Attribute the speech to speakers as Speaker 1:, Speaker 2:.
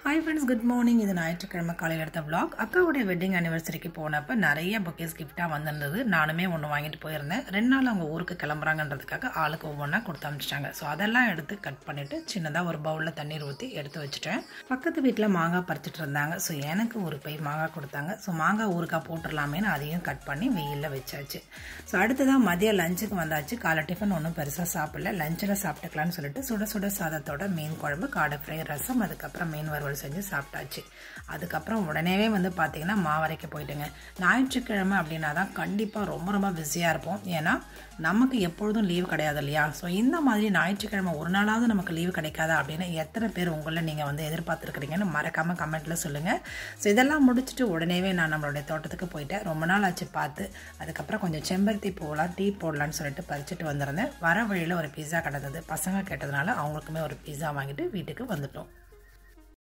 Speaker 1: hi friends good morning இது ஞாயிற்றுக்கிழமை காலையில் எடுத்த vlog அக்காவுடைய வெட்டிங் அனிவர்சரிக்கு போனப்போ நிறைய பொக்கேஸ் கிஃப்டாக வந்திருந்தது நானுமே ஒன்று வாங்கிட்டு போயிருந்தேன் ரெண்டு நாள் அவங்க ஊருக்கு கிளம்புறாங்கன்றதுக்காக ஆளுக்கு ஒவ்வொன்றா கொடுத்து அனுப்பிச்சிட்டாங்க ஸோ அதெல்லாம் எடுத்து கட் பண்ணிவிட்டு சின்னதாக ஒரு பவுலில் தண்ணீர் ஊற்றி எடுத்து வச்சுட்டேன் பக்கத்து வீட்டில் மாங்காய் பறிச்சிட்டு இருந்தாங்க ஸோ எனக்கு ஒரு பை மாங்காய் கொடுத்தாங்க ஸோ மாங்காய் ஊறுக்காய் போட்டுடலாமேன்னு அதையும் கட் பண்ணி வெயிலில் வச்சாச்சு ஸோ அடுத்ததான் மதியம் லஞ்சுக்கு வந்தாச்சு காலை டிஃபன் ஒன்றும் பெருசாக சாப்பிடல லஞ்சில் சாப்பிட்டுக்கலாம்னு சொல்லிட்டு சுட சுட சாதத்தோட மீன் குழம்பு காடை ஃப்ரை ரசம் அதுக்கப்புறம் மீன் வறுவல் செஞ்சு சாப்பிட்டாச்சு அதுக்கப்புறம் உடனேவே வந்து பார்த்தீங்கன்னா மாவரைக்க போயிட்டுங்க ஞாயிற்றுக்கிழமை அப்படின்னா தான் கண்டிப்பாக ரொம்ப ரொம்ப பிஸியாக இருப்போம் ஏன்னா நமக்கு எப்பொழுதும் லீவு கிடையாது இல்லையா ஸோ இந்த மாதிரி ஞாயிற்றுக்கிழமை ஒரு நாளாவது நமக்கு லீவு கிடைக்காதா அப்படின்னு எத்தனை பேர் உங்களை நீங்கள் வந்து எதிர்பார்த்துருக்குறீங்கன்னு மறக்காமல் கமெண்ட்டில் சொல்லுங்கள் ஸோ இதெல்லாம் முடிச்சுட்டு உடனேவே நான் நம்மளுடைய தோட்டத்துக்கு போயிட்டேன் ரொம்ப நாள் ஆச்சு பார்த்து அதுக்கப்புறம் கொஞ்சம் செம்பருத்தி போடலாம் டீ போடலான்னு சொல்லிட்டு பறிச்சுட்டு வந்திருந்தேன் வர வழியில் ஒரு பீஸா கிடந்தது பசங்க கேட்டதுனால அவங்களுக்குமே ஒரு பீஸா வாங்கிட்டு வீட்டுக்கு வந்துட்டோம்